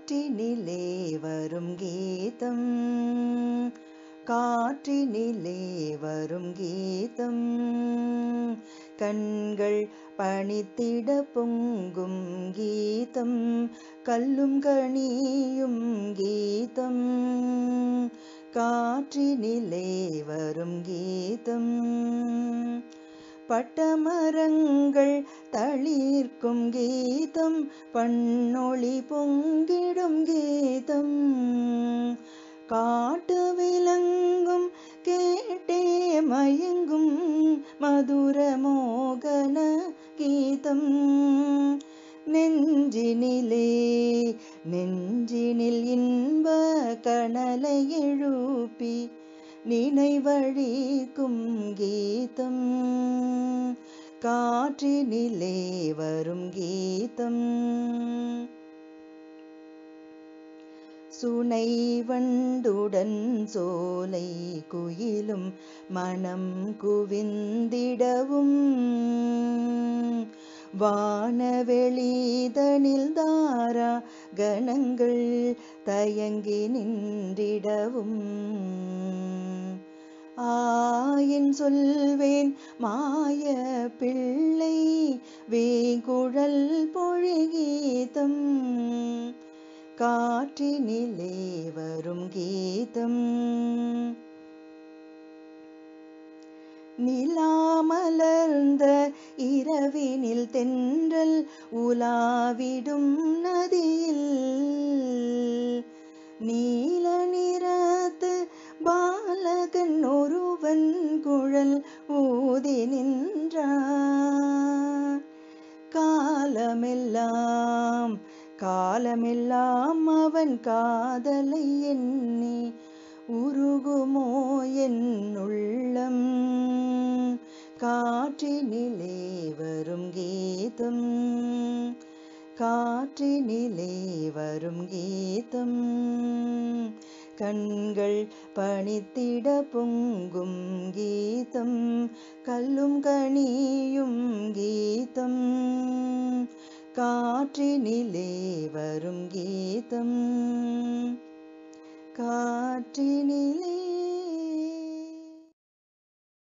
காற்றினிலே வரும் கீதம் காற்றினிலே வரும் கீதம் கண்கள் பணித்திட பொங்கும் கீதம் கல்லும் கனியும் கீதம் காற்றினிலே வரும் கீதம் பட்டமரங்கள் தளிர்க்கும் கீதம் பண்ணொளி பொங்கிடும் கீதம் காட்டு விலங்கும் கேட்டே மயங்கும் மதுர மோகன கீதம் நெஞ்சினிலே நெஞ்சினில் இன்ப கணலை எழுப்பி நினைவழிக்கும் கீதம் காற்றினிலே வரும் கீதம் சுனை வண்டுடன் சோலை குயிலும் மனம் குவிந்திடவும் வானவெளிதனில் தாரா கணங்கள் தயங்கி நின்றிடவும் ஆயின் சொல்வேன் மாய பிள்ளை வேங்குழல் பொழிகீதம் காற்றினிலே வரும் கீதம் நிலாமலர்ந்த இரவினில் தென்றல் உலாவிடும் நதியில் நீல நிறத்து பாலகன் ஒருவன் குழல் ஊதி நின்றான் காலமெல்லாம் காலமெல்லாம் அவன் காதலை எண்ணி உருகுமோ என் உள்ளம் காற்றினிலே வரும் கீதம் காற்றினிலே வரும் கீதம் கண்கள் பணித்திட பொங்கும் கீதம் கல்லும் கனியும் கீதம் காற்றினிலே வரும் கீதம் காற்றினிலே